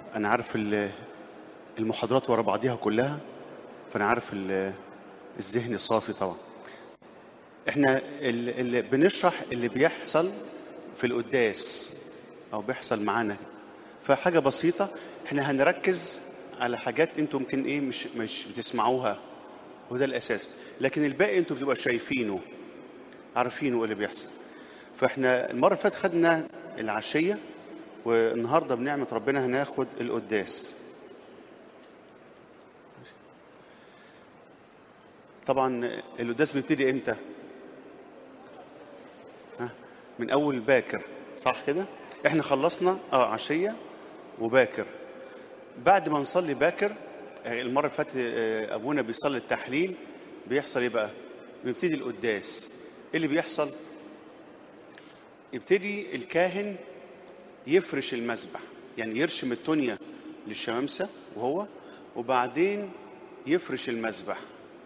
انا عارف ال- المحاضرات ورا بعضيها كلها فانا عارف ال- الذهن صافي طبعا احنا اللي بنشرح اللي بيحصل في القداس او بيحصل معانا فحاجه بسيطه احنا هنركز على حاجات انتم ممكن ايه مش مش بتسمعوها وده الاساس لكن الباقي انتم بتبقوا شايفينه عارفينه ايه اللي بيحصل فاحنا المره اللي فاتت خدنا العشيه والنهارده بنعمه ربنا هناخد القداس طبعا القداس بيبتدي امتى ها من اول باكر صح كده احنا خلصنا اه عشيه وباكر بعد ما نصلي باكر آه، المره اللي فاتت آه، ابونا بيصلي التحليل بيحصل ايه بقى بيبتدي القداس ايه اللي بيحصل يبتدي الكاهن يفرش المذبح يعني يرشم التونية للشمامسة وهو وبعدين يفرش المذبح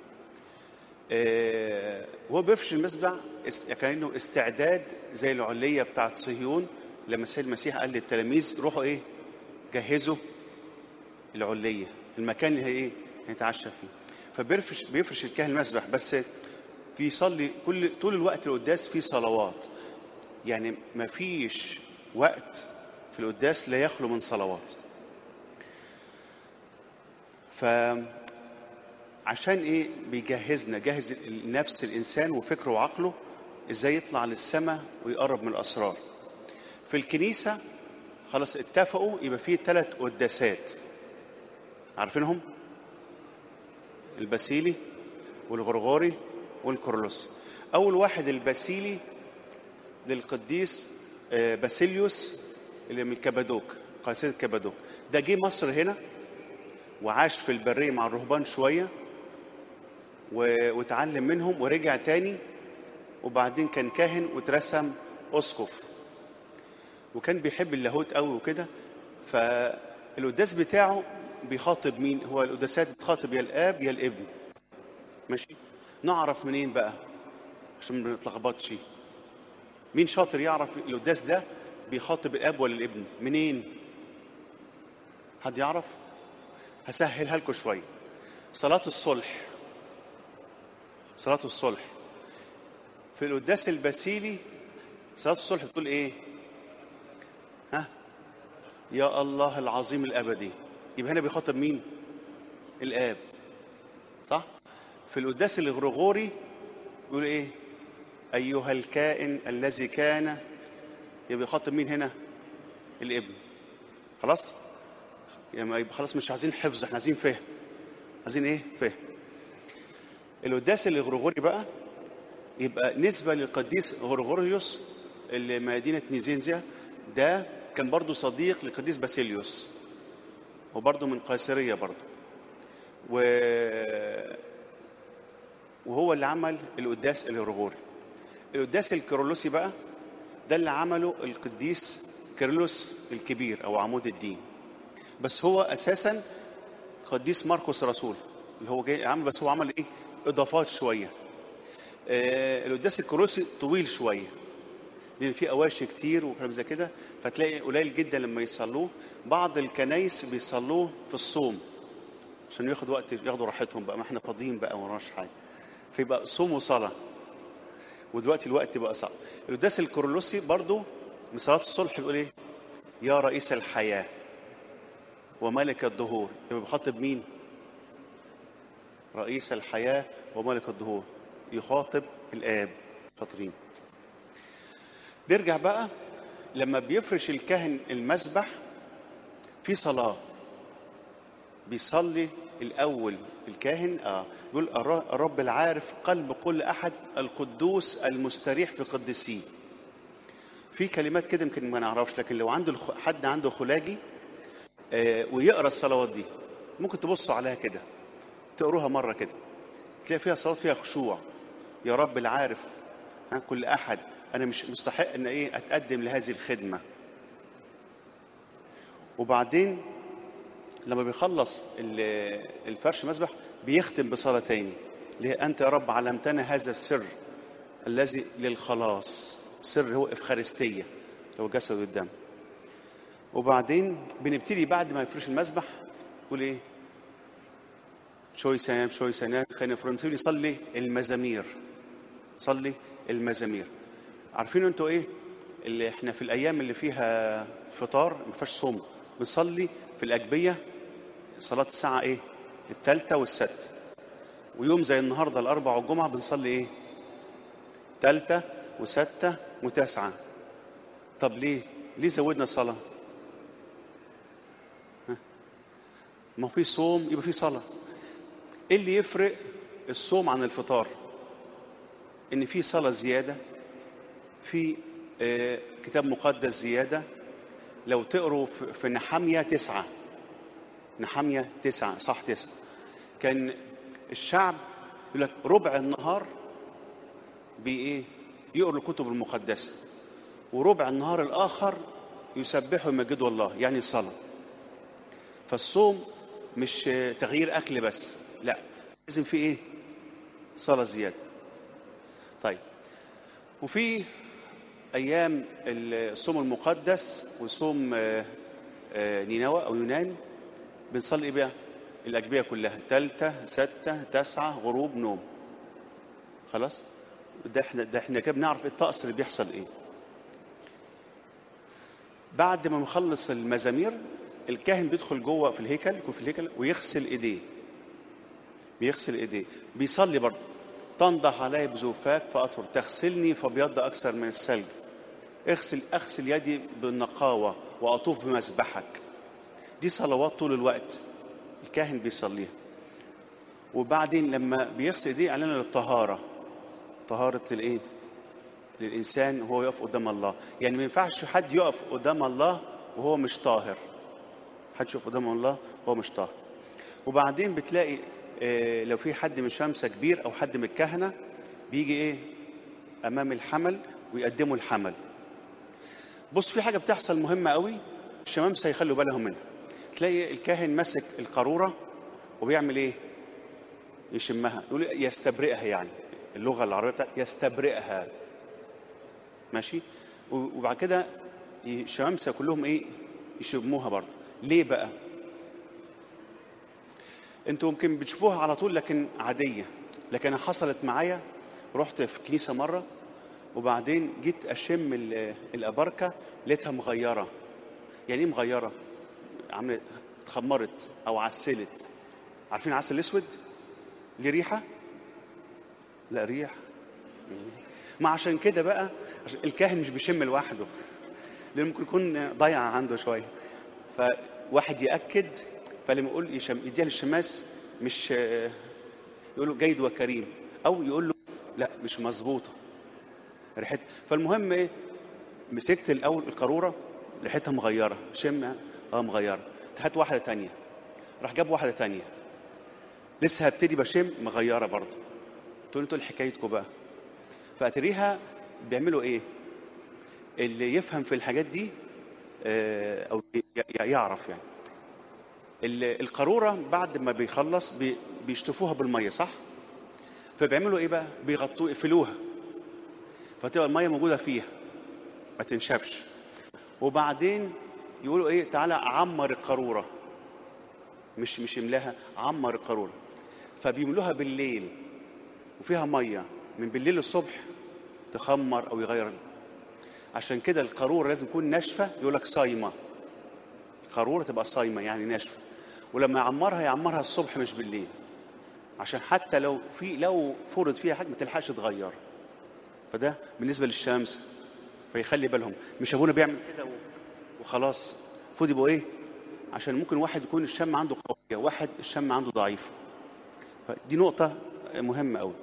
آه، وهو بيفرش المذبح است- كأنه استعداد زي العلية بتاعت صهيون لما السيد المسيح قال للتلاميذ روحوا ايه جهزوا العلية المكان اللي هي ايه هيتعشى فيه فبيفرش بيفرش الكاهن المذبح بس بيصلي كل طول الوقت القداس فيه صلوات يعني ما فيش وقت في القداس لا يخلو من صلوات فعشان ايه بيجهزنا جهز نفس الانسان وفكره وعقله ازاي يطلع للسماء ويقرب من الاسرار في الكنيسه خلاص اتفقوا يبقى فيه ثلاث قداسات عارفينهم الباسيلي والغرغوري والكورلوسي اول واحد الباسيلي للقديس آه، باسيليوس اللي من كبادوك قيصرة كبادوك ده جه مصر هنا وعاش في البرية مع الرهبان شوية و- واتعلم منهم ورجع تاني وبعدين كان كاهن واترسم أسقف وكان بيحب اللاهوت قوي وكده فالقداس بتاعه بيخاطب مين هو القداسات بتخاطب يا الاب يا الابن ماشي نعرف منين بقى عشان ما نتلخبطش مين شاطر يعرف القداس ده بيخاطب الاب ولا الابن منين حد يعرف هسهلها لكم شويه صلاه الصلح صلاه الصلح في القداس الباسيلي صلاه الصلح بتقول ايه ها يا الله العظيم الابدي يبقى هنا بيخاطب مين الاب صح في القداس الغرغوري بيقول ايه ايها الكائن الذي كان يبقى بيخاطب مين هنا الابن خلاص يعني يبقى خلاص مش عايزين حفظ احنا عايزين فهم عايزين ايه فهم القداس الغرغوري بقى يبقى نسبة للقديس غرغوريوس اللي مدينة نيزينزيا ده كان برضو صديق للقديس باسيليوس وبرضو من قيصرية برضو و... وهو اللي عمل القداس الغرغوري القداس الكيرلسي بقى ده اللي عمله القديس كيرلس الكبير او عمود الدين بس هو اساسا قديس مرقس رسول اللي هو جاي عمل بس هو عمل ايه اضافات شويه آه القداس الكيرلسي طويل شويه لان فيه اواشي كتير وكلام زي كده فتلاقي قليل جدا لما يصلوه بعض الكنايس بيصلوه في الصوم عشان ياخد وقت ياخدوا راحتهم بقى ما احنا فاضيين بقى وراناش حاجه فيبقى صوم وصلاه ودلوقتي الوقت بقى صعب القداس الكورلوسي برضو من صلاه الصلح بيقول ايه يا رئيس الحياه وملك الدهور يبقى بيخاطب مين رئيس الحياه وملك الدهور يخاطب الاب شاطرين نرجع بقى لما بيفرش الكاهن المسبح في صلاه بيصلي الاول الكاهن اه بيقول الر- الرب العارف قلب كل احد القدوس المستريح في قدسيه في كلمات كده يمكن ما نعرفش لكن لو عنده الخ- حد عنده خلاجي آه ويقرا الصلوات دي ممكن تبصوا عليها كده تقروها مره كده تلاقي فيها صلاه فيها خشوع يا رب العارف ها كل احد انا مش مستحق ان ايه اتقدم لهذه الخدمه وبعدين لما بيخلص ال- الفرش مسبح بيختم بصلاة تاني اللي هي أنت يا رب علمتنا هذا السر الذي للخلاص سر هو إفخارستية اللي هو جسد والدم وبعدين بنبتدي بعد ما يفرش المسبح يقول ايه شوي سنام شوي سنام خلينا نبتدي نصلي المزامير صلي المزامير عارفين انتوا ايه اللي احنا في الايام اللي فيها فطار ما فيهاش صوم بنصلي في الاجبيه صلاه الساعه ايه الثالثه والسادسه ويوم زي النهارده الاربع والجمعه بنصلي ايه ثالثه وسادسه وتاسعه طب ليه ليه زودنا صلاه ها؟ ما في صوم يبقى في صلاه ايه اللي يفرق الصوم عن الفطار ان في صلاه زياده في آه، كتاب مقدس زياده لو تقروا في في نحاميه تسعه نحاميه تسعه صح تسعه كان الشعب يقول لك ربع النهار بايه يقروا الكتب المقدسه وربع النهار الاخر يسبحوا ويمجدوا الله يعني صلاه فالصوم مش آه، تغيير اكل بس لا لازم في ايه صلاه زياده طيب وفي ايام الصوم المقدس وصوم آه، آه، نينوى او يونان بنصلي ايه بقى الاجبيه كلها ثالثه سته تسعه غروب نوم خلاص ده احنا ده احنا كده بنعرف ايه الطقس اللي بيحصل ايه بعد ما نخلص المزامير الكاهن بيدخل جوه في الهيكل يكون في الهيكل ويغسل ايديه بيغسل ايديه بيصلي برضه تنضح علي بزوفاك فاطهر تغسلني فابيض اكثر من الثلج اغسل اغسل يدي بالنقاوه واطوف بمسبحك دي صلوات طول الوقت الكاهن بيصليها وبعدين لما بيغسل ايديه اعلان للطهاره طهاره الايه للانسان وهو يقف قدام الله يعني ما ينفعش حد يقف قدام الله وهو مش طاهر حد يقف قدام الله وهو مش طاهر وبعدين بتلاقي آه، لو في حد من شمسة كبير او حد من الكهنه بيجي ايه امام الحمل ويقدموا الحمل بص في حاجه بتحصل مهمه قوي الشمامسه يخلوا بالهم منها تلاقي الكاهن ماسك القاروره وبيعمل ايه يشمها يقول يستبرئها يعني اللغه العربيه بتاعت يستبرئها ماشي وبعد كده الشمامسه كلهم ايه يشموها برضه ليه بقى انتوا ممكن بتشوفوها على طول لكن عاديه لكن أنا حصلت معايا رحت في كنيسه مره وبعدين جيت اشم ال- الابركه لقيتها مغيره يعني ايه مغيره عملت اتخمرت او عسلت عارفين العسل الاسود ليه ريحه لا ريح ما عشان كده بقى عشان الكاهن مش بيشم لوحده لان ممكن يكون ضيع عنده شويه فواحد ياكد فلما يقول يشم يديها للشماس مش آه، يقول له جيد وكريم او يقول له لا مش مظبوطه ريحتها فالمهم ايه مسكت الاول القاروره ريحتها مغيره شم اه مغيره هات واحده تانية راح جاب واحده تانية لسه هبتدي بشم مغيره برضه قلت له انتوا إيه حكايتكم بقى فاتريها بيعملوا ايه اللي يفهم في الحاجات دي آه، او ي- ي- يعرف يعني ال- القاروره بعد ما بيخلص بي- بيشطفوها بالميه صح فبيعملوا ايه بقى بيغطوا يقفلوها فتبقى الميه موجوده فيها ما تنشفش وبعدين يقولوا ايه تعالى عمر القاروره مش مش املاها عمر القاروره فبيملوها بالليل وفيها ميه من بالليل للصبح تخمر او يغير عشان كده القاروره لازم تكون ناشفه يقول لك صايمه القاروره تبقى صايمه يعني ناشفه ولما يعمرها يعمرها الصبح مش بالليل عشان حتى لو في لو فرض فيها حاجه ما تلحقش تغير فده بالنسبه للشمس فيخلي بالهم مش ابونا بيعمل كده و- وخلاص المفروض يبقوا ايه عشان ممكن واحد يكون الشم عنده قويه واحد الشم عنده ضعيف دي نقطه مهمه قوي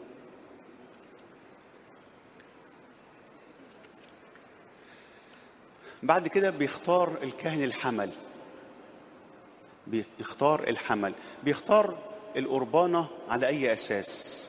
بعد كده بيختار الكاهن الحمل بيختار الحمل بيختار القربانة على أي أساس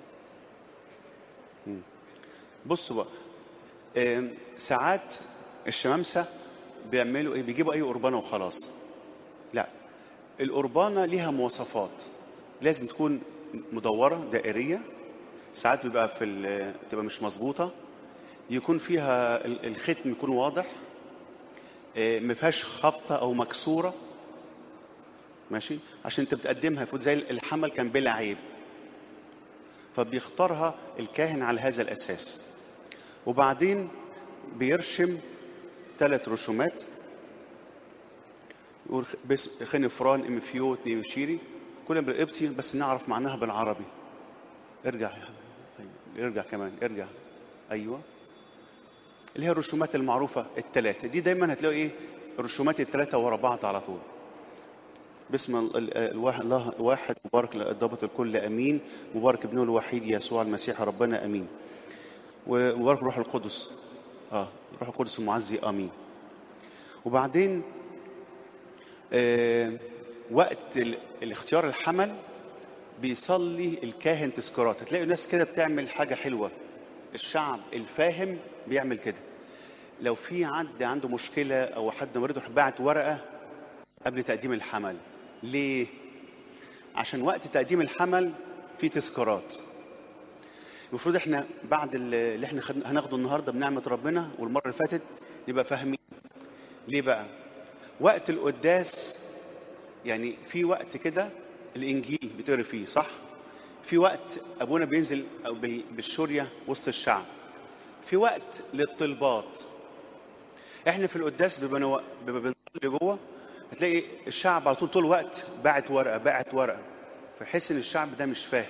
مم. بصوا بقى آم، ساعات الشمامسة بيعملوا ايه بيجيبوا اي قربانة وخلاص لا القربانة ليها مواصفات لازم تكون مدورة دائرية ساعات بيبقى في ال- تبقى مش مظبوطة يكون فيها ال- الختم يكون واضح آه، ما فيهاش خبطه او مكسوره ماشي عشان انت بتقدمها فوت زي الحمل كان بلا عيب فبيختارها الكاهن على هذا الاساس وبعدين بيرشم ثلاث رسومات يقول بس خنفران امفيوت نيوشيري كلها بالقبطي بس نعرف معناها بالعربي ارجع يا حبيبي. ارجع كمان ارجع ايوه اللي هي الرسومات المعروفه الثلاثه دي دايما هتلاقوا ايه الرسومات الثلاثه ورا بعض على طول باسم ال- ال- الواحد الله واحد مبارك ضابط الكل امين مبارك ابنه الوحيد يسوع المسيح ربنا امين ومبارك روح القدس اه روح القدس المعزي امين وبعدين آه وقت ال- الاختيار الحمل بيصلي الكاهن تذكارات هتلاقي ناس كده بتعمل حاجه حلوه الشعب الفاهم بيعمل كده لو في حد عنده مشكله او حد مريض يروح باعت ورقه قبل تقديم الحمل ليه عشان وقت تقديم الحمل في تذكارات المفروض احنا بعد ال- اللي احنا خد- هناخده النهارده بنعمه ربنا والمره اللي فاتت نبقى فاهمين ليه بقى وقت القداس يعني في وقت كده الانجيل بتقري فيه صح في وقت ابونا بينزل أو بال- بالشوريه وسط الشعب في وقت للطلبات احنا في القداس بيبقى نو- بيبقى بنصلي جوه هتلاقي الشعب على طول طول الوقت باعت ورقه باعت ورقه فيحس ان الشعب ده مش فاهم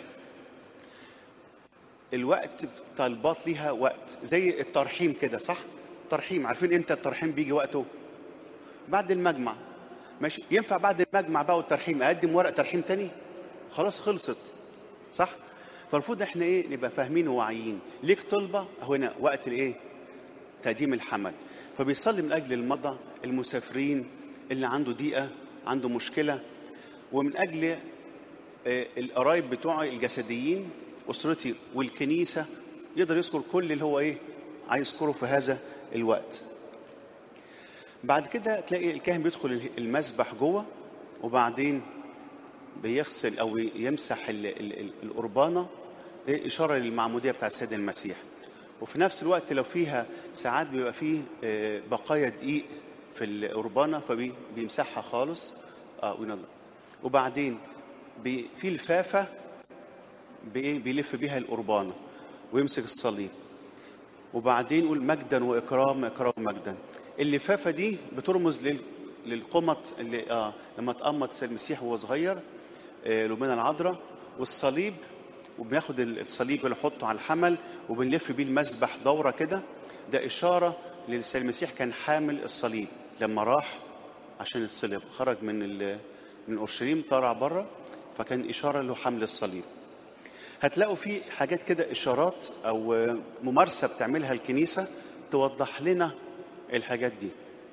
الوقت طلبات ليها وقت زي الترحيم كده صح ترحيم عارفين امتى الترحيم بيجي وقته بعد المجمع ماشي ينفع بعد المجمع بقى والترحيم اقدم ورق ترحيم تاني خلاص خلصت صح فالمفروض احنا ايه نبقى فاهمين وواعيين ليك طلبه هنا وقت الايه تقديم الحمل فبيصلي من اجل المرضى المسافرين اللي عنده ضيقه عنده مشكله ومن اجل آه، القرايب بتوعه الجسديين اسرتي والكنيسه يقدر يذكر كل اللي هو ايه عايز يذكره في هذا الوقت بعد كده تلاقي الكاهن بيدخل المسبح جوه وبعدين بيغسل او يمسح ال- ال- ال- القربانه إيه؟ اشاره للمعموديه بتاع السيد المسيح وفي نفس الوقت لو فيها ساعات بيبقى فيه آه، بقايا دقيق في القربانه فبيمسحها خالص اه وينضف وبعدين بي- في لفافه بايه بيلف بيها القربانه ويمسك الصليب وبعدين يقول مجدا واكرام اكرام مجدا اللفافه دي بترمز لل للقمط اللي اه لما اتقمط السيد المسيح وهو صغير آه لبنى العذراء والصليب وبناخد الصليب اللي نحطه على الحمل وبنلف بيه المسبح دوره كده ده اشاره للسيد المسيح كان حامل الصليب لما راح عشان الصليب خرج من ال- من اورشليم طلع بره فكان اشاره له حمل الصليب هتلاقوا في حاجات كده اشارات او ممارسه بتعملها الكنيسه توضح لنا الحاجات دي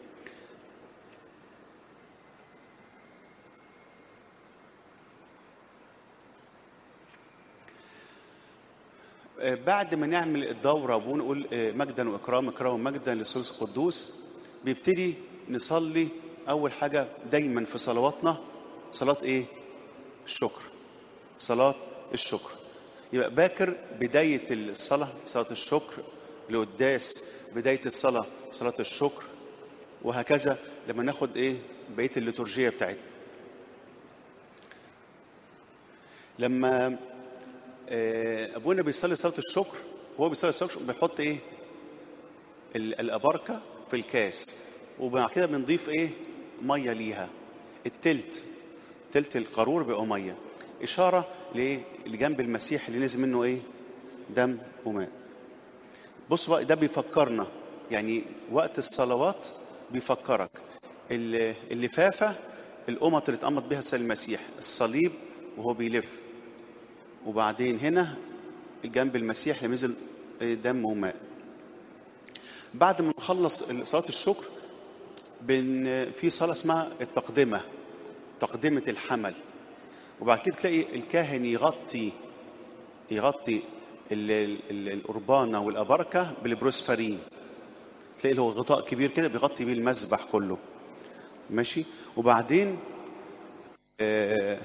آه، بعد ما نعمل الدورة ونقول آه، مجدا وإكرام إكرام مجدا للثالوث القدوس بيبتدي نصلي أول حاجة دايما في صلواتنا صلاة إيه؟ الشكر صلاة الشكر يبقى باكر بداية الصلاة صلاة الشكر القداس بداية الصلاة صلاة الشكر وهكذا لما ناخد إيه بقية الليتورجية بتاعتنا لما آه، ابونا بيصلي صلاه الشكر وهو بيصلي صلاه الشكر بيحط ايه ال- الاباركه في الكاس وبعد كده بنضيف ايه ميه ليها التلت تلت القارور بيبقى ميه اشاره لايه لجنب المسيح اللي نزل منه ايه دم وماء بص بقى ده بيفكرنا يعني وقت الصلوات بيفكرك ال- اللفافه القمط اللي اتقمط بها السيد المسيح الصليب وهو بيلف وبعدين هنا جنب المسيح اللي نزل دم وماء بعد ما نخلص صلاة الشكر بن في صلاة اسمها التقدمة تقدمة الحمل وبعد كده تلاقي الكاهن يغطي يغطي ال- ال- القربانة والأبركة بالبروسفرين تلاقي له غطاء كبير كده بيغطي بيه المسبح كله ماشي وبعدين آه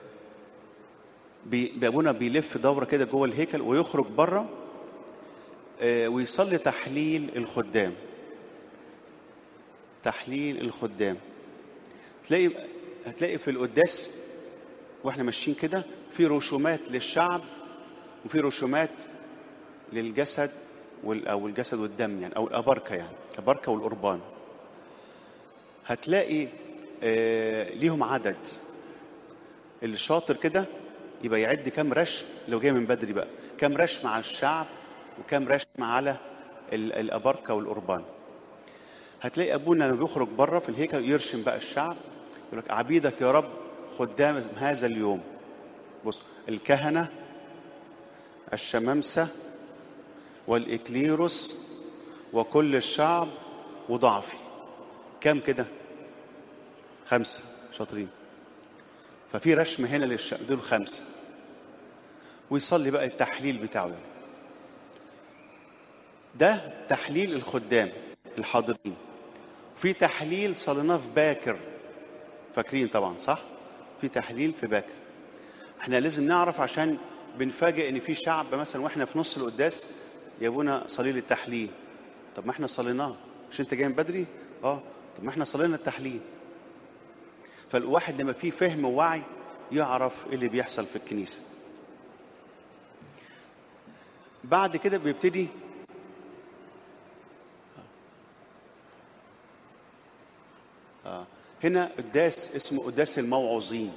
بي- ابونا بيلف دوره كده جوه الهيكل ويخرج بره آه، ويصلي تحليل الخدام تحليل الخدام تلاقي هتلاقي في القداس واحنا ماشيين كده في رسومات للشعب وفي رسومات للجسد وال- او الجسد والدم يعني او الابركه يعني الابركه والقربان هتلاقي آه ليهم عدد اللي شاطر كده يبقى يعد كام رشم لو جاي من بدري بقى كام رشم على الشعب وكام رشم على ال- الابركه والقربان هتلاقي ابونا لما بيخرج بره في الهيكل يرشم بقى الشعب يقول لك عبيدك يا رب خدام هذا اليوم بص الكهنه الشمامسه والاكليروس وكل الشعب وضعفي كام كده خمسه شاطرين ففي رشم هنا للشعب دول خمسه ويصلي بقى التحليل بتاعه ده. ده تحليل الخدام الحاضرين في تحليل صليناه في باكر فاكرين طبعا صح في تحليل في باكر احنا لازم نعرف عشان بنفاجئ ان في شعب مثلا واحنا في نص القداس يابونا صليل التحليل طب ما احنا صليناه مش انت جاي من بدري اه طب ما احنا صلينا التحليل فالواحد لما فيه فهم ووعي يعرف ايه اللي بيحصل في الكنيسه بعد كده بيبتدي آه. هنا قداس اسمه قداس الموعظين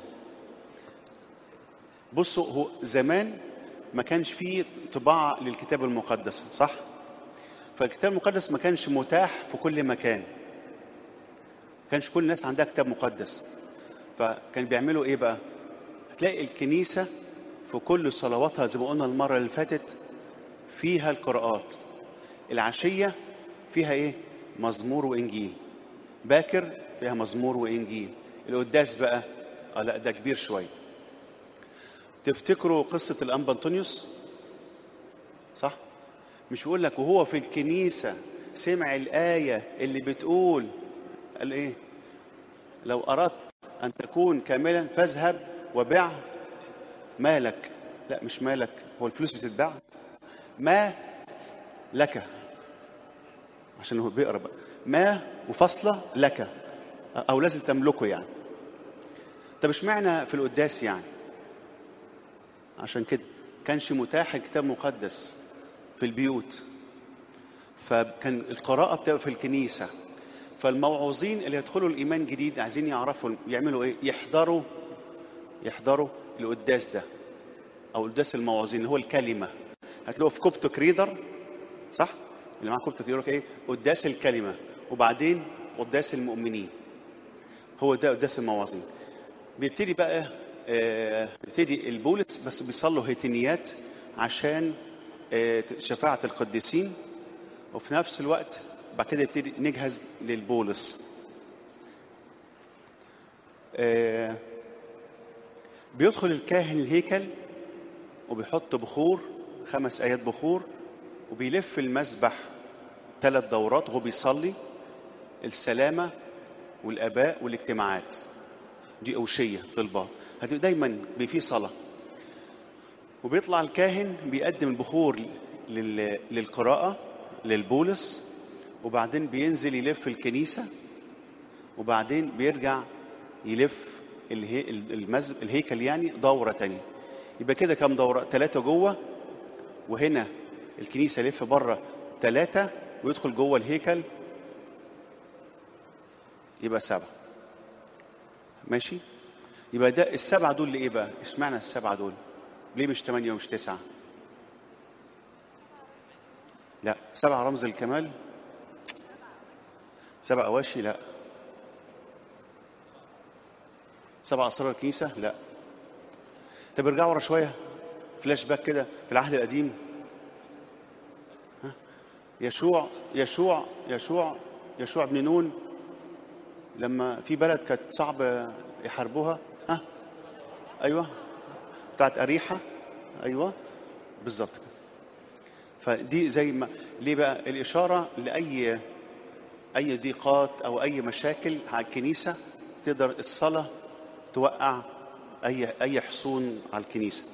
بصوا هو زمان ما كانش فيه طباعة للكتاب المقدس صح؟ فالكتاب المقدس ما كانش متاح في كل مكان ما كانش كل الناس عندها كتاب مقدس فكان بيعملوا ايه بقى؟ هتلاقي الكنيسة في كل صلواتها زي ما قلنا المرة اللي فاتت فيها القراءات العشية فيها ايه؟ مزمور وإنجيل باكر فيها مزمور وإنجيل القداس بقى اه لا ده كبير شوية تفتكروا قصة الأنبا أنطونيوس صح؟ مش بيقول لك وهو في الكنيسة سمع الآية اللي بتقول قال إيه؟ لو أردت أن تكون كاملا فاذهب وبع مالك لا مش مالك هو الفلوس بتتباع ما لك عشان هو بيقرا بقى ما وفاصله لك او لازم تملكه يعني طب اشمعنى في القداس يعني عشان كده كانش متاح الكتاب المقدس في البيوت فكان القراءة بتبقى في الكنيسة فالموعوظين اللي يدخلوا الإيمان جديد عايزين يعرفوا يعملوا إيه؟ يحضروا يحضروا القداس ده أو القداس الموعوظين اللي هو الكلمة هتلاقوا في كوبتوك ريدر صح؟ اللي معاه كوبتوك يقول لك إيه؟ قداس الكلمة وبعدين قداس المؤمنين هو ده قداس الموعظين بيبتدي بقى آه، بيبتدي البولس بس بيصلوا هيتينيات عشان آه، شفاعة القديسين وفي نفس الوقت بعد كده يبتدي نجهز للبولس آه، بيدخل الكاهن الهيكل وبيحط بخور خمس آيات بخور وبيلف المسبح ثلاث دورات وهو بيصلي السلامة والآباء والاجتماعات دي أوشية طلبات هتبقى دايما بي- في صلاة وبيطلع الكاهن بيقدم البخور لل- للقراءة للبولس وبعدين بينزل يلف الكنيسة وبعدين بيرجع يلف الهي... المز... الهيكل يعني دورة تانية يبقى كده كام دورة؟ ثلاثة جوه وهنا الكنيسة يلف بره ثلاثة ويدخل جوه الهيكل يبقى سبعة ماشي؟ يبقى ده السبعة دول لإيه بقى؟ اشمعنى السبعة دول؟ ليه مش ثمانية ومش تسعة؟ لا سبعة رمز الكمال سبع أواشي لا سبع أسرار الكنيسة لا طب ارجعوا ورا شوية فلاش باك كده في العهد القديم ها؟ يشوع يشوع يشوع يشوع بن نون لما في بلد كانت صعب يحاربوها ها ايوه بتاعت اريحه ايوه بالظبط كده فدي زي ما ليه بقى الاشاره لاي اي ضيقات او اي مشاكل على الكنيسه تقدر الصلاه توقع اي اي حصون على الكنيسه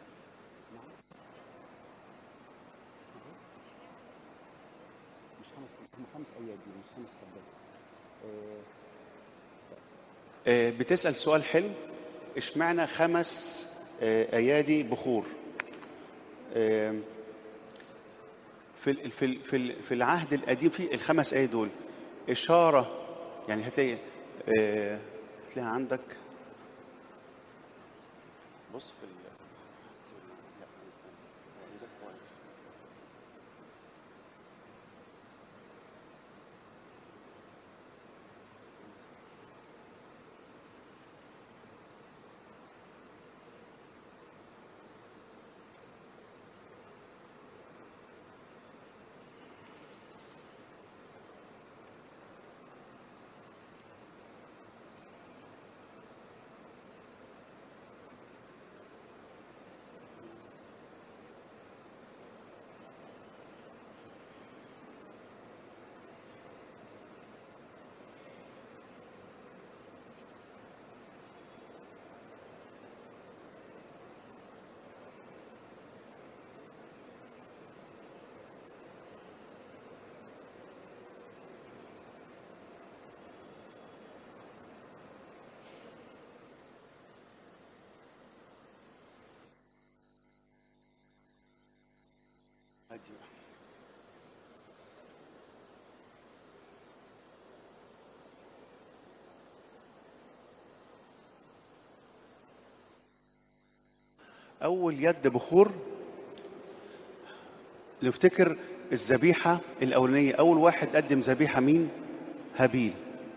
مش خمس آه، بتسأل سؤال حلو اشمعنى خمس آه، ايادي بخور آه، في ال- في ال- في ال- في العهد القديم في الخمس ايات دول اشاره يعني هتلاقي آه، هتلاقيها عندك بص في ال- هدي بقى. أول يد بخور نفتكر الذبيحة الأولانية أول واحد قدم ذبيحة مين؟ هابيل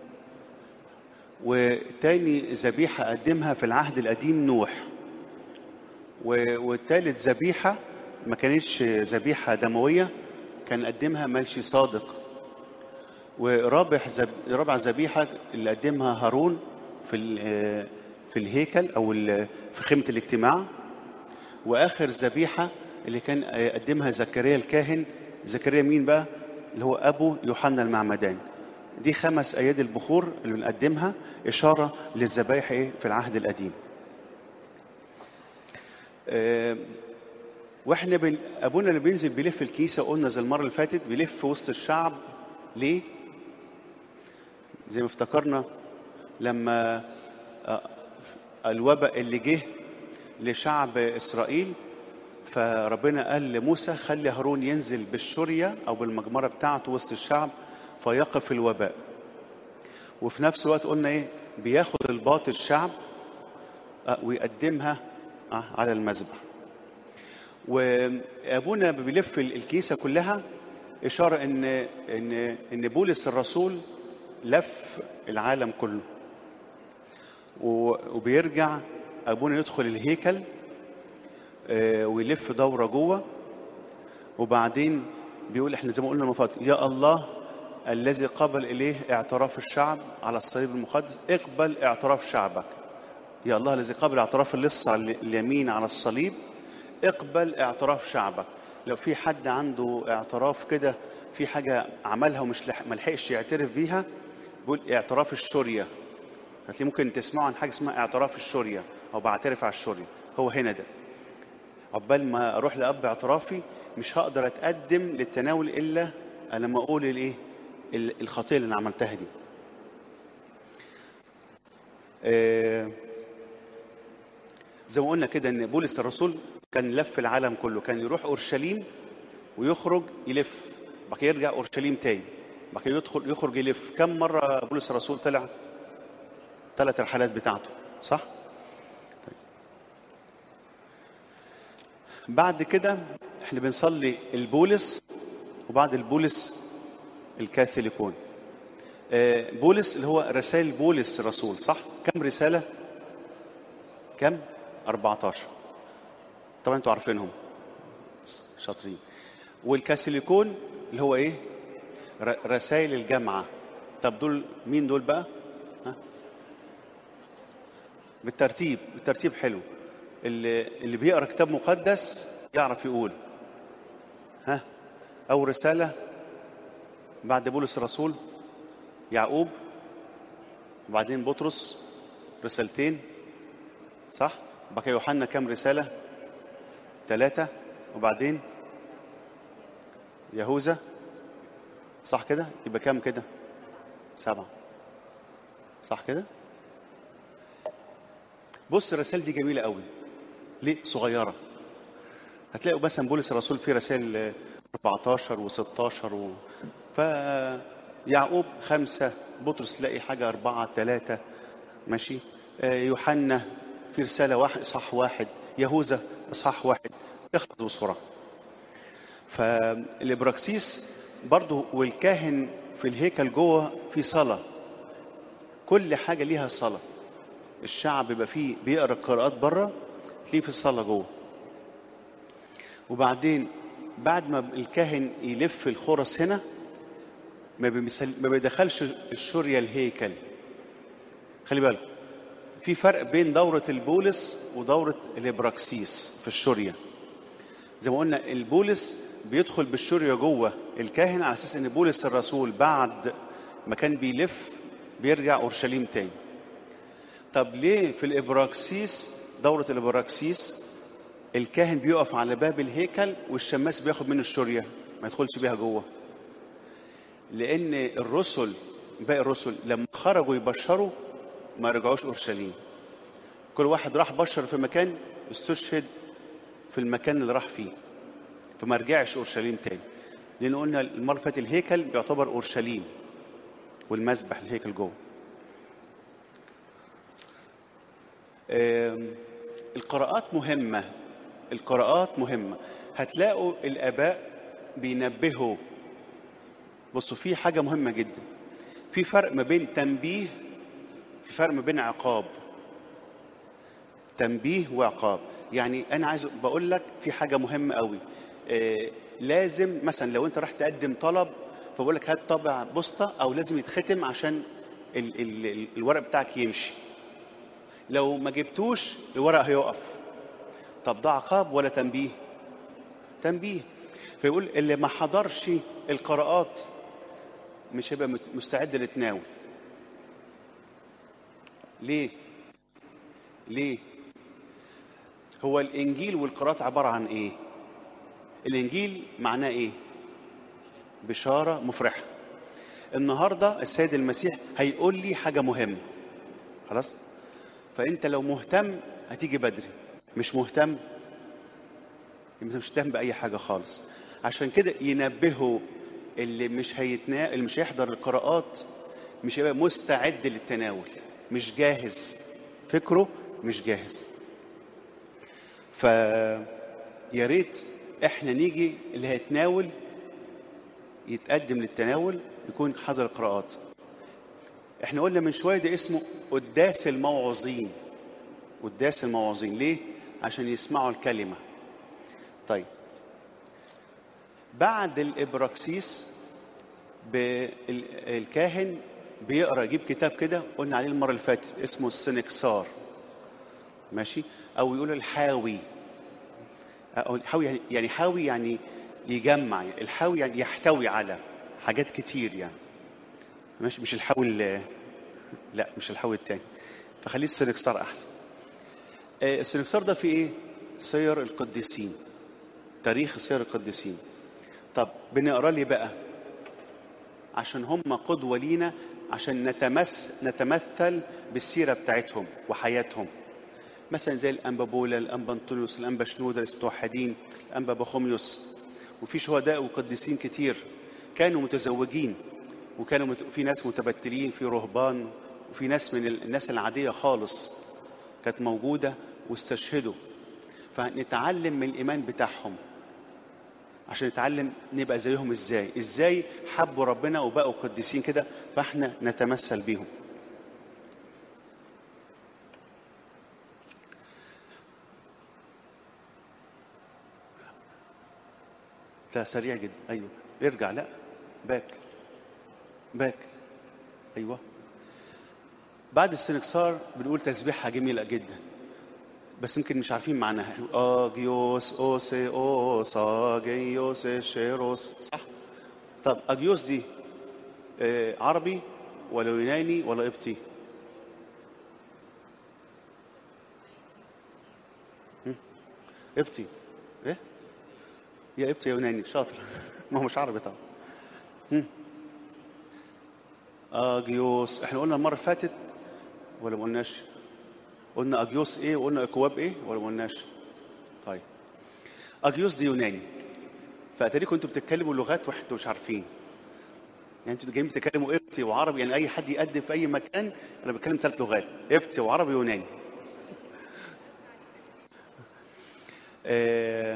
وتاني ذبيحة قدمها في العهد القديم نوح و- والتالت ذبيحة ما كانتش ذبيحة دموية كان قدمها ملشي صادق ورابع زب... رابع ذبيحة اللي قدمها هارون في ال- في الهيكل أو ال- في خيمة الاجتماع واخر ذبيحه اللي كان قدمها زكريا الكاهن زكريا مين بقى اللي هو ابو يوحنا المعمدان دي خمس ايادي البخور اللي بنقدمها اشاره للذبايح ايه في العهد القديم آه، واحنا بن... ابونا اللي بينزل بيلف الكنيسه قلنا زي المره اللي فاتت بيلف في وسط الشعب ليه زي ما افتكرنا لما آه، الوباء اللي جه لشعب اسرائيل فربنا قال لموسى خلي هارون ينزل بالشريه او بالمجمره بتاعته وسط الشعب فيقف الوباء وفي نفس الوقت قلنا ايه بياخد الباط الشعب آه، ويقدمها آه، على المذبح وابونا بيلف الكنيسه كلها اشاره ان ان ان بولس الرسول لف العالم كله و- وبيرجع ابونا يدخل الهيكل آه، ويلف دوره جوه وبعدين بيقول احنا زي ما قلنا من فتره يا الله الذي قبل اليه اعتراف الشعب على الصليب المقدس اقبل اعتراف شعبك يا الله الذي قبل اعتراف اللص على اليمين على الصليب اقبل اعتراف شعبك لو في حد عنده اعتراف كده في حاجه عملها ومش لح... ما لحقش يعترف بيها بيقول اعتراف الشوريه هتلاقي ممكن تسمعوا عن حاجه اسمها اعتراف الشوريه او بعترف على الشوريه هو هنا ده عقبال ما اروح لاب اعترافي مش هقدر اتقدم للتناول الا لما اقول الايه ال- الخطيه اللي انا عملتها دي آه، زي ما قلنا كده ان بولس الرسول كان لف العالم كله كان يروح اورشليم ويخرج يلف بعد كده يرجع اورشليم تاني بعد كده يدخل يخرج يلف كم مره بولس الرسول طلع ثلاث رحلات بتاعته صح طيب. بعد كده احنا بنصلي البولس وبعد البولس الكاثوليكون آه، بولس اللي هو رسائل بولس الرسول صح كم رساله كم 14 طبعا انتوا عارفينهم شاطرين والكاثوليكون اللي هو ايه ر- رسائل الجامعه طب دول مين دول بقى ها بالترتيب بالترتيب حلو اللي اللي بيقرا كتاب مقدس يعرف يقول ها اول رساله بعد بولس الرسول يعقوب وبعدين بطرس رسالتين صح بعد كده يوحنا كام رساله ثلاثه وبعدين يهوذا صح كده يبقى كام كده سبعة صح كده بص الرسائل دي جميلة قوي ليه صغيرة هتلاقوا مثلا بولس الرسول في رسائل 14 و16 و... فيعقوب خمسة بطرس تلاقي حاجة أربعة ثلاثة ماشي آه، يوحنا في رسالة واحد إصحاح واحد يهوذا إصحاح واحد اخلص بسرعة فالإبراكسيس برضو والكاهن في الهيكل جوه في صلاة كل حاجة ليها صلاة الشعب بيبقى فيه بيقرا القراءات بره تلاقيه في الصلاة جوه وبعدين بعد ما الكاهن يلف الخرس هنا ما بيمثل ما بيدخلش الشورية الهيكل خلي بالك في فرق بين دورة البولس ودورة الإبراكسيس في الشورية زي ما قلنا البولس بيدخل بالشورية جوه الكاهن على أساس إن بولس الرسول بعد ما كان بيلف بيرجع أورشليم تاني طب ليه في الإبراكسيس دورة الإبراكسيس الكاهن بيقف على باب الهيكل والشماس بياخد منه الشورية ما يدخلش بيها جوه لأن الرسل باقي الرسل لما خرجوا يبشروا ما رجعوش أورشليم كل واحد راح بشر في مكان استشهد في المكان اللي راح فيه فما رجعش أورشليم تاني لأن قلنا المرة اللي فاتت الهيكل بيعتبر أورشليم والمسبح الهيكل جوه آم، القراءات مهمة القراءات مهمة هتلاقوا الآباء بينبهوا بصوا في حاجة مهمة جدا في فرق ما بين تنبيه في فرق ما بين عقاب تنبيه وعقاب يعني انا عايز بقول لك في حاجه مهمه قوي آه لازم مثلا لو انت راح تقدم طلب فبقول لك هات طابع بوسطه او لازم يتختم عشان ال ال ال الورق بتاعك يمشي لو ما جبتوش الورق هيقف طب ده عقاب ولا تنبيه تنبيه فيقول اللي ما حضرش القراءات مش هيبقى مت- مستعد للتناول ليه ليه هو الانجيل والقراءات عباره عن ايه الانجيل معناه ايه بشاره مفرحه النهارده السيد المسيح هيقول لي حاجه مهمه خلاص فانت لو مهتم هتيجي بدري مش مهتم انت مش مهتم باي حاجه خالص عشان كده ينبهوا اللي مش هيتنا اللي مش هيحضر القراءات مش هيبقى مستعد للتناول مش جاهز فكره مش جاهز ف يا ريت احنا نيجي اللي هيتناول يتقدم للتناول يكون حضر القراءات احنا قلنا من شويه ده اسمه قداس الموعظين قداس الموعظين ليه عشان يسمعوا الكلمه طيب بعد الابراكسيس ب- ال- الكاهن بيقرا يجيب كتاب كده قلنا عليه المره اللي فاتت اسمه السنكسار ماشي او يقول الحاوي أو الحاوي يعني- يعني حاوي يعني يجمع الحاوي يعني يحتوي على حاجات كتير يعني ماشي مش الحاوي ال- لا مش الحاوي التاني فخليه السنكسار احسن آه، السنكسار ده فيه ايه سير القديسين تاريخ سير القديسين طب بنقرا لي بقى عشان هم قدوة لينا عشان نتمس نتمثل بالسيرة بتاعتهم وحياتهم مثلا زي الأنبا بولا الأنبا أنطونيوس الأنبا شنودة المتوحدين الأنبا بخوميوس وفي شهداء وقديسين كتير كانوا متزوجين وكانوا مت... في ناس متبتلين في رهبان وفي ناس من ال- الناس العادية خالص كانت موجودة واستشهدوا فنتعلم من الإيمان بتاعهم عشان نتعلم نبقى زيهم ازاي ازاي حبوا ربنا وبقوا قديسين كده فاحنا نتمثل بيهم ده سريع جدا ايوه ارجع لا باك باك ايوه بعد السنكسار بنقول تسبيحة جميلة جدا بس يمكن مش عارفين معناها اجيوس اوسي اوس اجيوس شيروس صح طب اجيوس دي آه، عربي ولا يوناني ولا قبطي هم؟ قبطي ايه يا قبطي يا يوناني شاطر ما هو مش عربي طبعا هم؟ اجيوس احنا قلنا المره اللي فاتت ولا ما قلناش قلنا اجيوس ايه وقلنا اكواب ايه ولا ما قلناش طيب اجيوس دي يوناني فاتاريكم انتوا بتتكلموا لغات واحد مش عارفين يعني انتوا جايين بتتكلموا قبطي وعربي يعني اي حد يقدم في اي مكان انا بتكلم ثلاث لغات قبطي وعربي ويوناني آه،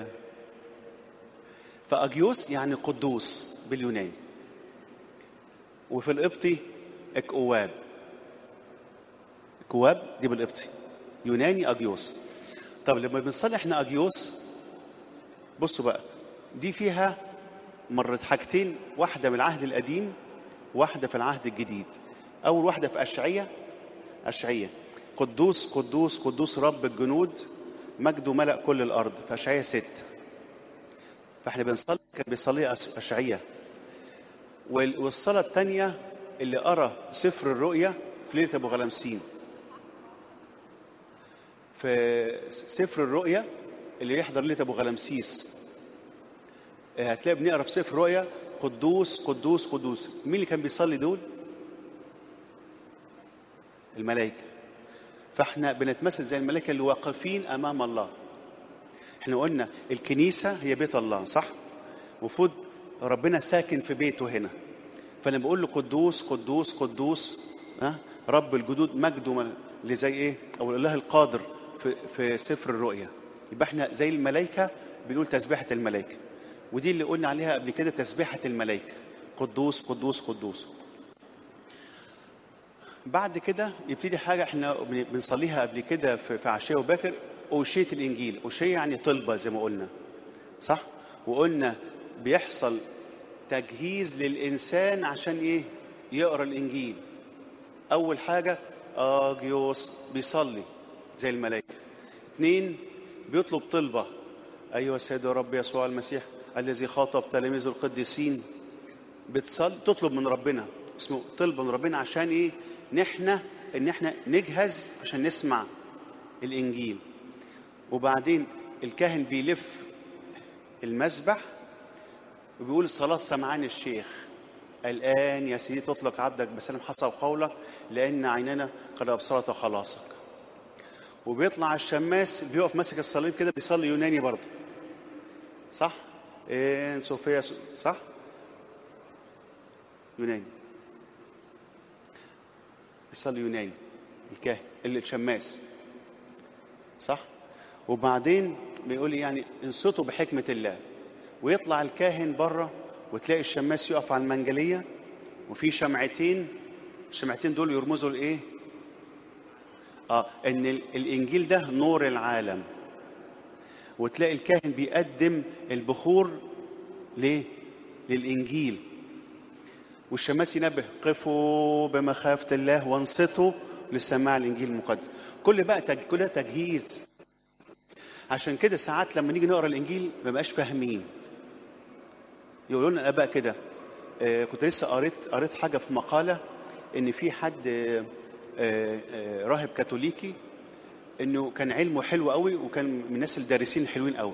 فاجيوس يعني قدوس باليوناني وفي القبطي اكواب اكواب دي بالقبطي يوناني اجيوس طب لما بنصلي احنا اجيوس بصوا بقى دي فيها مرت حاجتين واحدة من العهد القديم واحدة في العهد الجديد أول واحدة في أشعية أشعية قدوس قدوس قدوس رب الجنود مجده ملأ كل الأرض في أشعية ست فاحنا بنصلي كان بيصلي أشعية وال- والصلاة الثانية اللي قرأ سفر الرؤيا في ليلة أبو غلمسين في سفر الرؤيا اللي يحضر ليلة أبو غلمسيس هتلاقي بنقرا في سفر رؤيا قدوس قدوس قدوس مين اللي كان بيصلي دول الملائكه فاحنا بنتمثل زي الملائكه اللي واقفين امام الله احنا قلنا الكنيسه هي بيت الله صح المفروض ربنا ساكن في بيته هنا فانا بقول له قدوس قدوس قدوس ها رب الجدود مجده مل- اللي زي ايه او الاله القادر في في سفر الرؤيا يبقى احنا زي الملائكه بنقول تسبيحه الملائكه ودي اللي قلنا عليها قبل كده تسبيحه الملائكه قدوس قدوس قدوس بعد كده يبتدي حاجه احنا بن- بنصليها قبل كده في في عشيه وباكر اوشيه الانجيل اوشيه يعني طلبه زي ما قلنا صح وقلنا بيحصل تجهيز للانسان عشان ايه يقرا الانجيل اول حاجه اجيوس بيصلي زي الملائكه اثنين بيطلب طلبه ايها سيد رب يسوع المسيح الذي خاطب تلاميذه القديسين بتصلي تطلب من ربنا اسمه طلب من ربنا عشان ايه نحن ان احنا نجهز عشان نسمع الانجيل وبعدين الكاهن بيلف المسبح وبيقول صلاة سمعان الشيخ الآن يا سيدي تطلق عبدك بسلام حسب قولك لأن عيننا قد أبصرت خلاصك وبيطلع الشماس بيقف ماسك الصليب كده بيصلي يوناني برضه صح؟ إن صوفيا صح؟ يوناني بيصلي يوناني الكاهن اللي الشماس صح؟ وبعدين بيقول لي يعني انصتوا بحكمة الله ويطلع الكاهن بره وتلاقي الشماس يقف على المنجلية وفي شمعتين الشمعتين دول يرمزوا لايه؟ اه ان ال- الانجيل ده نور العالم وتلاقي الكاهن بيقدم البخور ليه؟ للانجيل والشماس ينبه قفوا بمخافة الله وانصتوا لسماع الانجيل المقدس كل بقى تج... كل ده تجهيز عشان كده ساعات لما نيجي نقرا الانجيل ما بقاش فاهمين يقولوا لنا الاباء كده آه كنت لسه قريت قريت حاجه في مقاله ان في حد آه آه آه راهب كاثوليكي انه كان علمه حلو قوي وكان من الناس الدارسين الحلوين قوي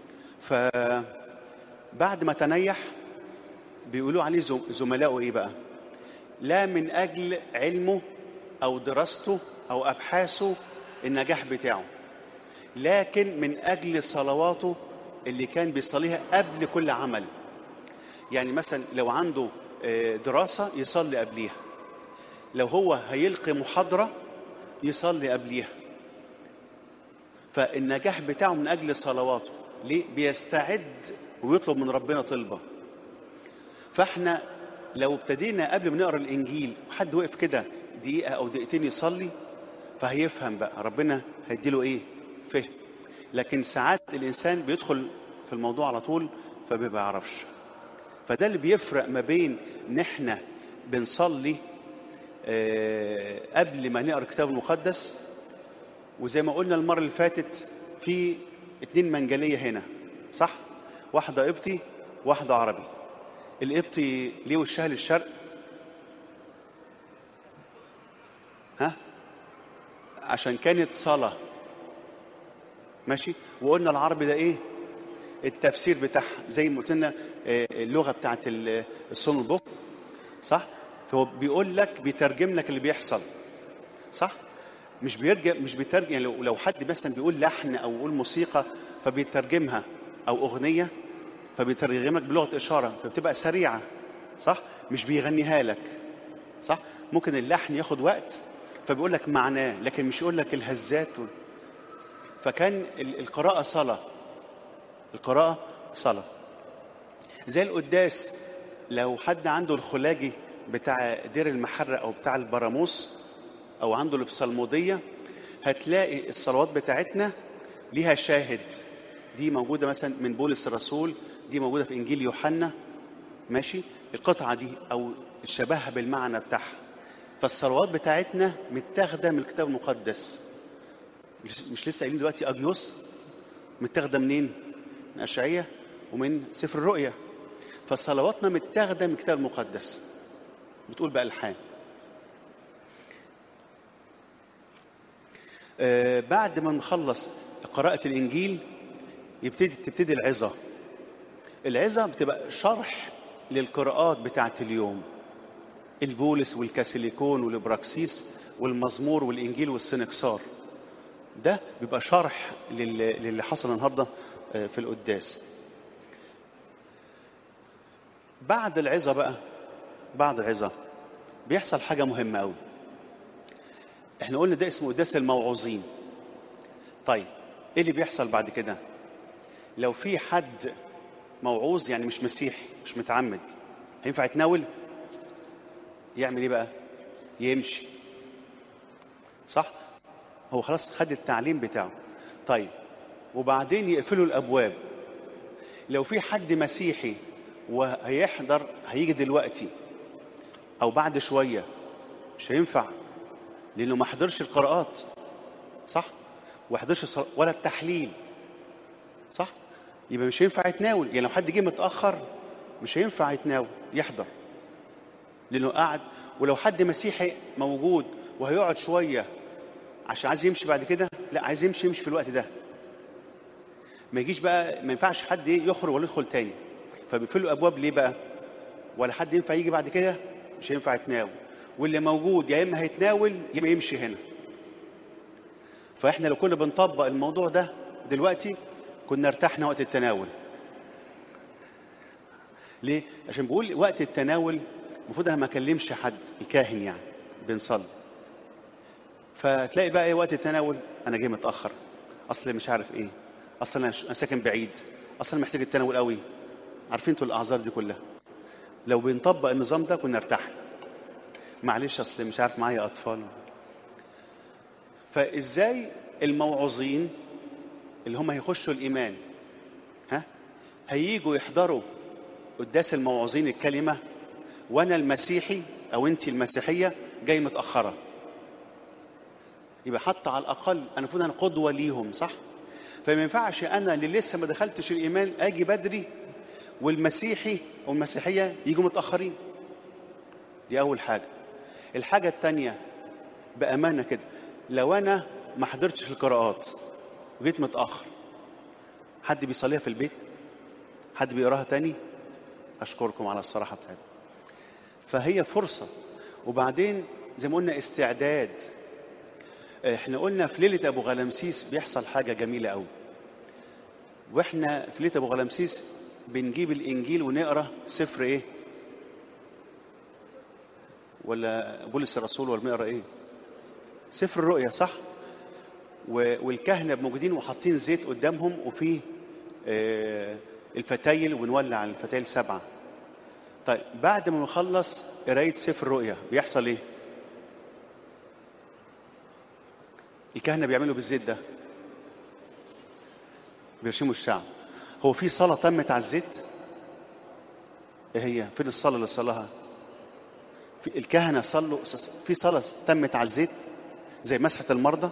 فبعد ما تنيح بيقولوا عليه زم- زملائه ايه بقى لا من اجل علمه او دراسته او ابحاثه النجاح بتاعه لكن من اجل صلواته اللي كان بيصليها قبل كل عمل يعني مثلا لو عنده آه، دراسه يصلي قبليها لو هو هيلقي محاضره يصلي قبليها فالنجاح بتاعه من اجل صلواته ليه بيستعد ويطلب من ربنا طلبه فاحنا لو ابتدينا قبل ما نقرا الانجيل وحد وقف كده دقيقه او دقيقتين يصلي فهيفهم بقى ربنا هيديله ايه فهم لكن ساعات الانسان بيدخل في الموضوع على طول فما بيعرفش فده اللي بيفرق ما بين ان احنا بنصلي آه، قبل ما نقرا الكتاب المقدس وزي ما قلنا المره اللي فاتت في اتنين منجليه هنا صح واحده قبطي واحده عربي القبطي ليه وشها للشرق ها عشان كانت صلاه ماشي وقلنا العربي ده ايه التفسير بتاعها زي ما قلت لنا آه، اللغه بتاعت ال- الصون البوك صح فهو بيقول لك بيترجم لك اللي بيحصل صح مش بيرجع مش بيترجم يعني لو لو حد مثلا بيقول لحن او يقول موسيقى فبيترجمها او اغنيه فبيترجمك بلغه اشاره فبتبقى سريعه صح مش بيغنيها لك صح ممكن اللحن ياخد وقت فبيقول لك معناه لكن مش يقول لك الهزات وال... فكان ال- القراءه صلاه القراءه صلاه زي القداس لو حد عنده الخلاجي بتاع دير المحرة او بتاع البراموس او عنده البصلموديه هتلاقي الصلوات بتاعتنا ليها شاهد دي موجوده مثلا من بولس الرسول دي موجوده في انجيل يوحنا ماشي القطعه دي او شبهها بالمعنى بتاعها فالصلوات بتاعتنا متاخده من الكتاب المقدس مش, مش لسه قايلين دلوقتي اجيوس متاخده منين من اشعياء ومن سفر الرؤيا فصلواتنا متاخده من الكتاب المقدس بتقول بألحان آه بعد ما نخلص قراءة الإنجيل يبتدي تبتدي العظة العظة بتبقى شرح للقراءات بتاعة اليوم البولس والكاسيليكون والبراكسيس والمزمور والإنجيل والسنكسار ده بيبقى شرح لل- للي حصل النهارده آه، في القداس بعد العظة بقى بعد العظة بيحصل حاجة مهمة أوي احنا قلنا ده اسمه قداس الموعوظين طيب ايه اللي بيحصل بعد كده لو في حد موعوظ يعني مش مسيحي مش متعمد هينفع يتناول يعمل ايه بقى يمشي صح هو خلاص خد التعليم بتاعه طيب وبعدين يقفلوا الابواب لو في حد مسيحي وهيحضر هيجي دلوقتي او بعد شويه مش هينفع لانه ما حضرش القراءات صح وحضرش الصلا- ولا التحليل صح يبقى مش هينفع يتناول يعني لو حد جه متاخر مش هينفع يتناول يحضر لانه قاعد ولو حد مسيحي موجود وهيقعد شويه عشان عايز يمشي بعد كده لا عايز يمشي يمشي في الوقت ده ما يجيش بقى ما ينفعش حد إيه يخرج ولا يدخل تاني فبيقفلوا ابواب ليه بقى ولا حد ينفع يجي بعد كده مش هينفع يتناول واللي موجود يا اما هيتناول يا اما يمشي هنا فاحنا لو كنا بنطبق الموضوع ده دلوقتي كنا ارتحنا وقت التناول ليه عشان بقول وقت التناول المفروض انا ما اكلمش حد الكاهن يعني بنصلي فتلاقي بقى ايه وقت التناول انا جاي متاخر اصل مش عارف ايه اصل انا ش- أنا ساكن بعيد اصل انا محتاج التناول قوي عارفين انتوا الاعذار دي كلها لو بنطبق النظام ده كنا ارتحنا معلش اصل مش عارف معايا اطفال فازاي الموعظين اللي هم هيخشوا الايمان ها هييجوا يحضروا قداس الموعظين الكلمه وانا المسيحي او انت المسيحيه جاي متاخره يبقى حتى على الاقل انا المفروض انا قدوه ليهم صح فما ينفعش انا اللي لسه ما دخلتش الايمان اجي بدري والمسيحي والمسيحيه يجوا متاخرين دي اول حاجه الحاجه الثانيه بامانه كده لو انا ما حضرتش القراءات وجيت متاخر حد بيصليها في البيت حد بيقراها تاني اشكركم على الصراحه بتاعتكم فهي فرصه وبعدين زي ما قلنا استعداد احنا قلنا في ليله ابو غلامسيس بيحصل حاجه جميله قوي واحنا في ليله ابو غلامسيس بنجيب الانجيل ونقرا سفر ايه ولا بولس الرسول ولا بنقرا ايه سفر الرؤيا صح و- والكهنه موجودين وحاطين زيت قدامهم وفي آه، الفتايل ونولع الفتايل سبعه طيب بعد ما نخلص قرايه سفر الرؤيا بيحصل ايه الكهنه بيعملوا بالزيت ده بيرشموا الشعب هو في صلاه تمت على الزيت ايه هي فين الصلاه اللي صلاها في الكهنه صلوا في صلاه تمت على الزيت زي مسحه المرضى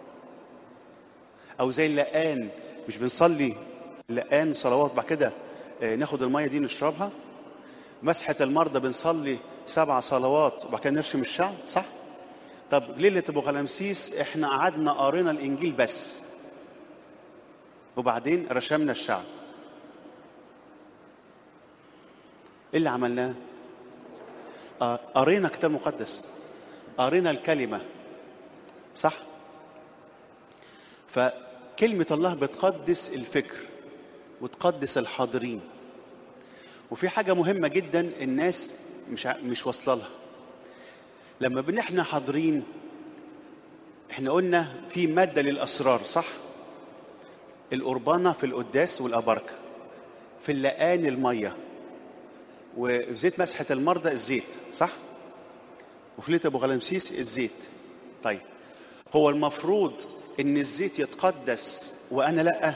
او زي اللقان مش بنصلي لقان صلوات بعد كده آه، ناخد الميه دي نشربها مسحه المرضى بنصلي سبع صلوات وبعد كده نرشم الشعب صح طب ليله ابو غلامسيس احنا قعدنا قرينا الانجيل بس وبعدين رشمنا الشعب ايه اللي عملناه آه، قرينا كتاب مقدس قرينا الكلمة صح فكلمة الله بتقدس الفكر وتقدس الحاضرين وفي حاجة مهمة جدا الناس مش ع- مش واصلة لها لما بن احنا حاضرين احنا قلنا في مادة للأسرار صح القربانة في القداس والأبركة في اللقان المية وفي زيت مسحة المرضى الزيت صح وفي ليلة أبو غلمسيس الزيت طيب هو المفروض إن الزيت يتقدس وأنا لأ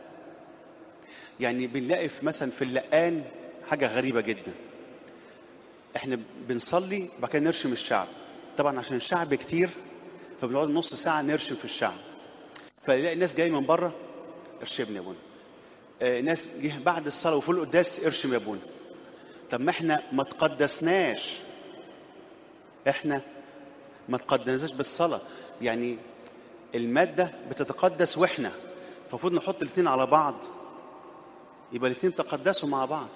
يعني بنلاقي في مثلا في اللقان حاجة غريبة جدا احنا بنصلي وبعد كده نرشم الشعب طبعا عشان الشعب كتير فبنقعد نص ساعة نرشم في الشعب فيلاقي الناس جاية من بره ارشمني يا ابونا آه، ناس جه بعد الصلاة وفي القداس ارشم يا ابونا طب ما احنا ما تقدسناش احنا ما تقدسناش بالصلاة يعني المادة بتتقدس واحنا فالمفروض نحط الاثنين على بعض يبقى الاثنين تقدسوا مع بعض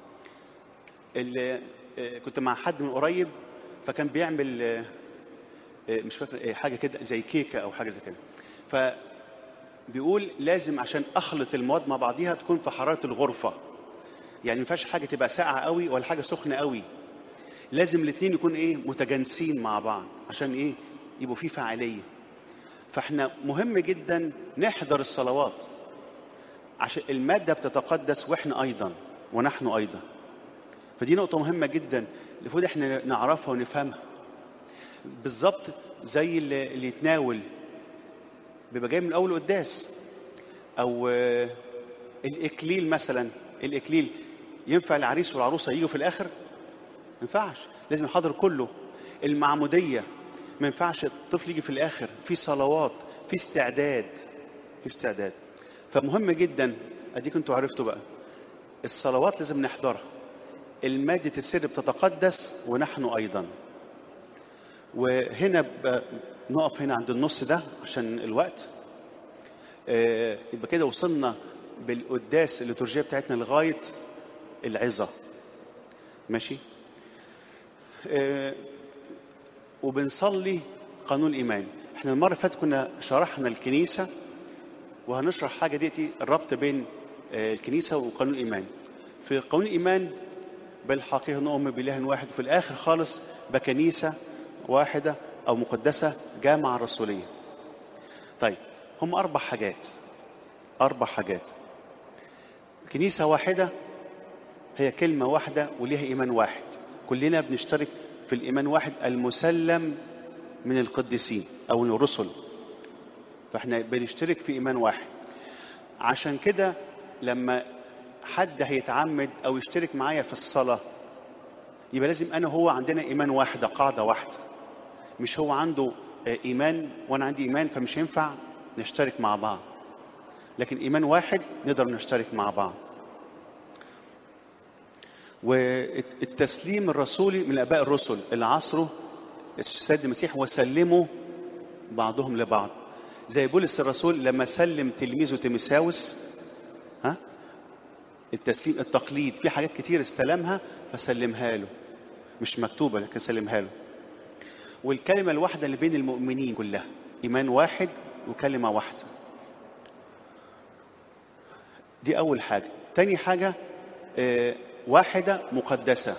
اللي آه، كنت مع حد من قريب فكان بيعمل آه، آه، مش فاكر إيه، حاجه كده زي كيكه او حاجه زي كده فبيقول لازم عشان اخلط المواد مع بعضيها تكون في حراره الغرفه يعني ما ينفعش حاجه تبقى ساقعه قوي ولا حاجه سخنه قوي لازم الاثنين يكون ايه متجانسين مع بعض عشان ايه يبقوا في فاعليه فاحنا مهم جدا نحضر الصلوات عشان الماده بتتقدس واحنا ايضا ونحن ايضا فدي نقطه مهمه جدا المفروض احنا نعرفها ونفهمها بالظبط زي اللي اللي يتناول بيبقى جاي من اول قداس او آه، الاكليل مثلا الاكليل ينفع العريس والعروسه يجوا في الاخر ما ينفعش لازم يحضر كله المعموديه ما ينفعش الطفل يجي في الاخر في صلوات في استعداد في استعداد فمهم جدا اديك انتوا عرفتوا بقى الصلوات لازم نحضرها المادة السر بتتقدس ونحن أيضا وهنا ب- نقف هنا عند النص ده عشان الوقت آه، يبقى كده وصلنا بالقداس الليتورجية بتاعتنا لغاية العظة ماشي آه، وبنصلي قانون الإيمان احنا المرة اللي فاتت كنا شرحنا الكنيسة وهنشرح حاجة ديتي الربط بين آه، الكنيسة وقانون الإيمان في قانون الإيمان بالحقيقة نؤمن بإله واحد وفي الآخر خالص بكنيسة واحدة أو مقدسة جامعة رسولية طيب هم أربع حاجات أربع حاجات كنيسة واحدة هي كلمة واحدة وليها إيمان واحد كلنا بنشترك في الإيمان واحد المسلم من القديسين أو من الرسل فاحنا بنشترك في إيمان واحد عشان كده لما حد هيتعمد أو يشترك معايا في الصلاة يبقى لازم أنا هو عندنا إيمان واحدة قاعدة واحدة مش هو عنده آه، إيمان وأنا عندي إيمان فمش ينفع نشترك مع بعض لكن إيمان واحد نقدر نشترك مع بعض والتسليم الرسولي من اباء الرسل اللي عصروا السيد المسيح وسلموا بعضهم لبعض زي بولس الرسول لما سلم تلميذه تيموساوس ها التسليم التقليد في حاجات كتير استلمها فسلمها له مش مكتوبه لكن سلمها له والكلمه الواحده اللي بين المؤمنين كلها ايمان واحد وكلمه واحده دي اول حاجه تاني حاجه آه، واحده مقدسه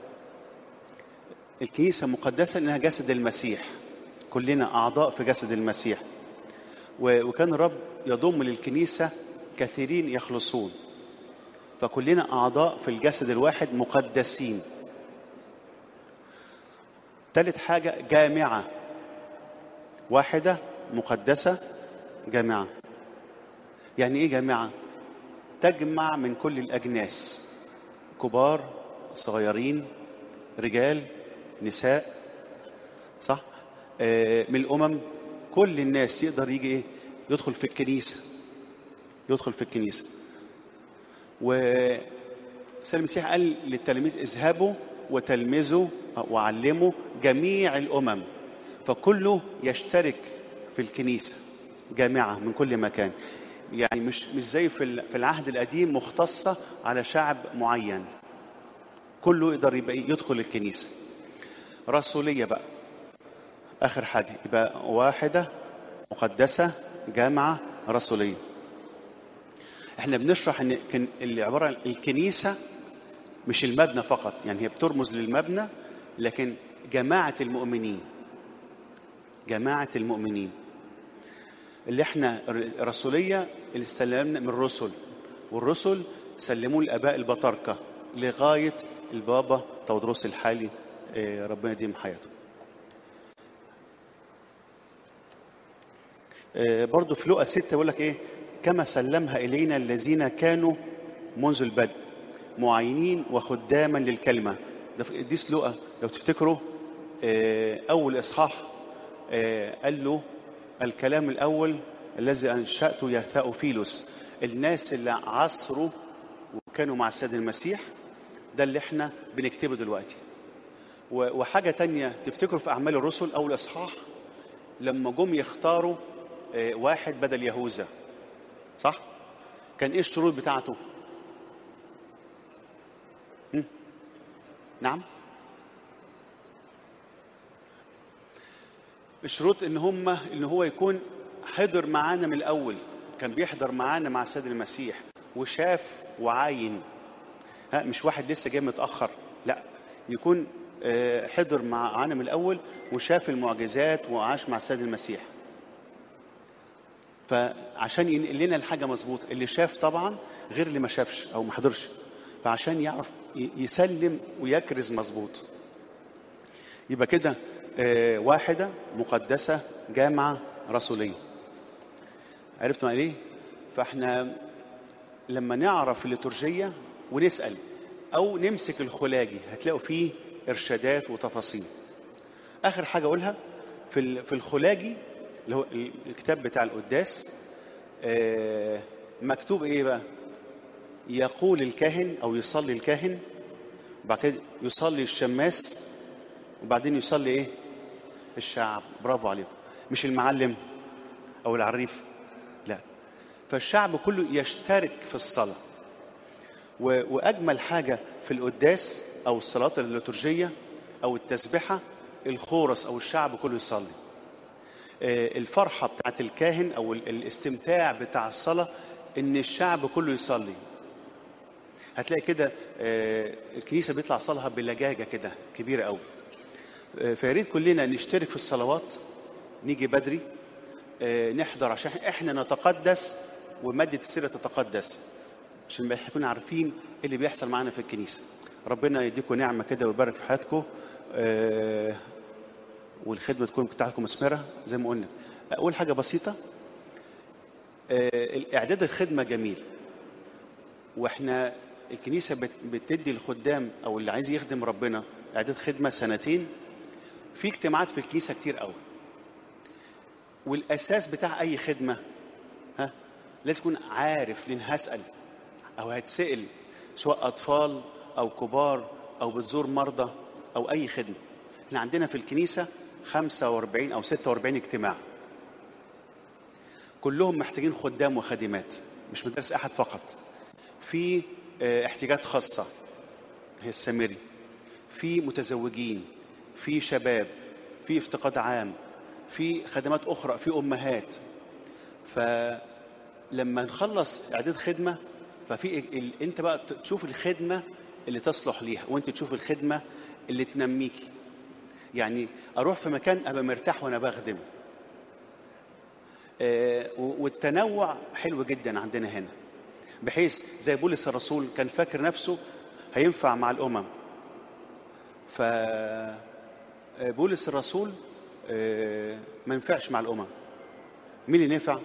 الكنيسه مقدسه لانها جسد المسيح كلنا اعضاء في جسد المسيح و- وكان الرب يضم للكنيسه كثيرين يخلصون فكلنا اعضاء في الجسد الواحد مقدسين ثالث حاجه جامعه واحده مقدسه جامعه يعني ايه جامعه تجمع من كل الاجناس كبار صغيرين رجال نساء صح آه، من الامم كل الناس يقدر يجي ايه يدخل في الكنيسه يدخل في الكنيسه وسيد المسيح قال للتلاميذ اذهبوا وتلمذوا وعلموا جميع الامم فكله يشترك في الكنيسه جامعه من كل مكان يعني مش مش زي في ال- في العهد القديم مختصه على شعب معين كله يقدر يبقى إيه؟ يدخل الكنيسه رسولية بقى آخر حاجة يبقى واحدة مقدسة جامعة رسولية احنا بنشرح ان كان اللي عبارة عن الكنيسة مش المبنى فقط يعني هي بترمز للمبنى لكن جماعة المؤمنين جماعة المؤمنين اللي احنا رسولية اللي استلمنا من الرسل والرسل سلموه لآباء البطاركة لغاية البابا تودروس الحالي اه، ربنا يديم حياته اه، برضو في لقا ستة يقول لك ايه كما سلمها إلينا الذين كانوا منذ البدء معينين وخداما للكلمة ده في قديس لقا لو تفتكروا اه، أول إصحاح اه، قال له الكلام الأول الذي أنشأته يا ثاوفيلوس الناس اللي عصروا وكانوا مع السيد المسيح ده اللي احنا بنكتبه دلوقتي و- وحاجة تانية تفتكروا في أعمال الرسل أول إصحاح لما جم يختاروا آه، واحد بدل يهوذا صح؟ كان إيه الشروط بتاعته؟ هم؟ نعم؟ الشروط ان هم ان هو يكون حضر معانا من الاول كان بيحضر معانا مع السيد المسيح وشاف وعاين ها مش واحد لسه جاي متاخر لا يكون آه، حضر معانا من الاول وشاف المعجزات وعاش مع السيد المسيح فعشان ينقل لنا الحاجه مظبوط اللي شاف طبعا غير اللي ما شافش او ما حضرش فعشان يعرف ي- يسلم ويكرز مظبوط يبقى كده آه، واحدة مقدسة جامعة رسولية عرفت معنى ايه؟ فاحنا لما نعرف الليتورجية ونسأل أو نمسك الخلاجي هتلاقوا فيه إرشادات وتفاصيل آخر حاجة أقولها في ال- في الخلاجي اللي هو الكتاب بتاع القداس آه، مكتوب إيه بقى؟ يقول الكاهن أو يصلي الكاهن وبعد كده يصلي الشماس وبعدين يصلي ايه الشعب برافو عليكم مش المعلم او العريف لا فالشعب كله يشترك في الصلاه و- واجمل حاجه في القداس او الصلاه الليتورجيه او التسبحه الخورس او الشعب كله يصلي آه، الفرحه بتاعت الكاهن او ال- الاستمتاع بتاع الصلاه ان الشعب كله يصلي هتلاقي كده آه، الكنيسه بيطلع صلاه بلجاجه كده كبيره قوي فيا ريت كلنا نشترك في الصلوات نيجي بدري آه، نحضر عشان احنا نتقدس ومادة السر تتقدس عشان نبقى نكون عارفين ايه اللي بيحصل معانا في الكنيسة ربنا يديكم نعمة كده ويبارك في حياتكم آه، والخدمة تكون بتاعتكم مثمرة زي ما قلنا أول حاجة بسيطة آه، إعداد الخدمة جميل واحنا الكنيسة بت- بتدي الخدام أو اللي عايز يخدم ربنا إعداد خدمة سنتين في اجتماعات في الكنيسة كتير قوي والأساس بتاع أي خدمة ها لازم تكون عارف لأن هسأل أو هتسأل سواء أطفال أو كبار أو بتزور مرضى أو أي خدمة احنا عندنا في الكنيسة 45 أو 46 اجتماع كلهم محتاجين خدام وخادمات مش مدرسة أحد فقط في آه، احتياجات خاصة هي السامري في متزوجين في شباب في افتقاد عام في خدمات أخرى في أمهات فلما نخلص إعداد خدمة ففي ال... أنت بقى ت- تشوف الخدمة اللي تصلح ليها وأنت تشوف الخدمة اللي تنميكي يعني أروح في مكان أبقى مرتاح وأنا بخدم آه، و- والتنوع حلو جدا عندنا هنا بحيث زي بولس الرسول كان فاكر نفسه هينفع مع الأمم ف بولس الرسول آه، ما ينفعش مع الأمم مين اللي نفع؟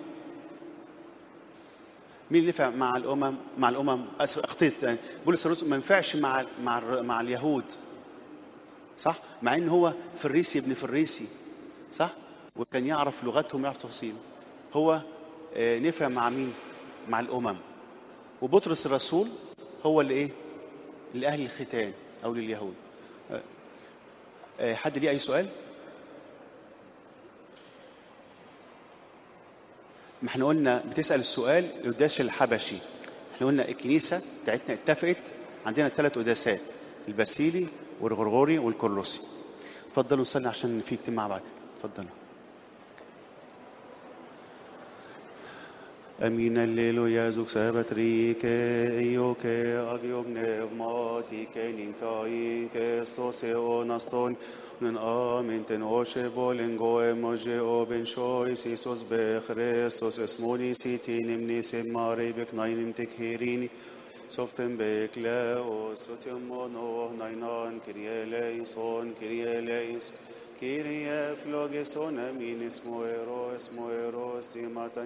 مين اللي نفع مع الأمم مع الأمم أسف أخطيت يعني بولس الرسول ما ينفعش مع مع الر- مع اليهود صح؟ مع إن هو فريسي ابن فريسي صح؟ وكان يعرف لغتهم يعرف تفاصيل هو آه، نفع مع مين؟ مع الأمم وبطرس الرسول هو اللي إيه؟ لأهل الختان أو لليهود آه، آه، حد ليه أي سؤال؟ ما احنا قلنا بتسأل السؤال القداس الحبشي احنا قلنا الكنيسة بتاعتنا اتفقت عندنا ثلاث قداسات الباسيلي والغرغوري والكرلوسي اتفضلوا نصلي عشان في اجتماع بعد اتفضلوا Amin alleluia zux sabatrike ioke agium pneumatike ninkaike stose onaston nun amin ten oshe bolen goe moje oben shois isos be Christos esmoni sitinim nisim mare bek nainim tekherini soften bek leos sotium mono nainan kirieleison kirieleison Kyrie phlogeson amin ismo eros mo eros timatan